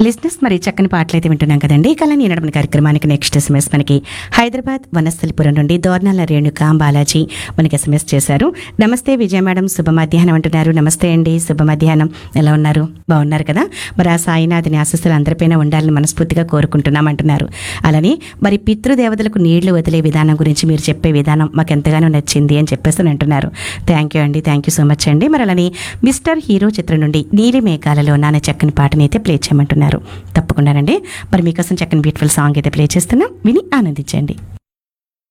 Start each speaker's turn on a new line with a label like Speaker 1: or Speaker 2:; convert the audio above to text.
Speaker 1: లిస్నెస్ మరి చక్కని పాటలు అయితే వింటున్నాం కదండి కళని నడమని కార్యక్రమానికి నెక్స్ట్ ఎస్ఎంఎస్ మనకి హైదరాబాద్ వనస్థలిపురం నుండి దోర్నాల రేణుక బాలాజీ మనకి ఎస్ఎంఎస్ చేశారు నమస్తే విజయ మేడం శుభ మధ్యాహ్నం అంటున్నారు నమస్తే అండి శుభ మధ్యాహ్నం ఎలా ఉన్నారు బాగున్నారు కదా మరి ఆ సాయినాథుని ఆశస్సులు అందరిపైన ఉండాలని మనస్ఫూర్తిగా కోరుకుంటున్నాం అంటున్నారు అలానే మరి పితృదేవతలకు నీళ్లు వదిలే విధానం గురించి మీరు చెప్పే విధానం మాకు ఎంతగానో నచ్చింది అని చెప్పేసి అని అంటున్నారు థ్యాంక్ యూ అండి థ్యాంక్ యూ సో మచ్ అండి మరి అలానే మిస్టర్ హీరో చిత్రం నుండి నీలి మేఘాలలో నాన్న చక్కని పాటని అయితే ప్లే చేయమంటున్నారు తప్పకుండానండి మరి మీకోసం చక్కని బ్యూటిఫుల్ సాంగ్ అయితే ప్లే చేస్తున్నాం విని ఆనందించండి